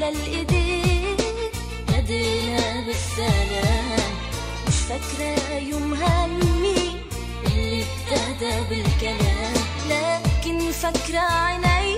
على الايدين نادينا بالسلام مش فاكرة يومها مين اللي ابتدى بالكلام لكن فاكرة عيني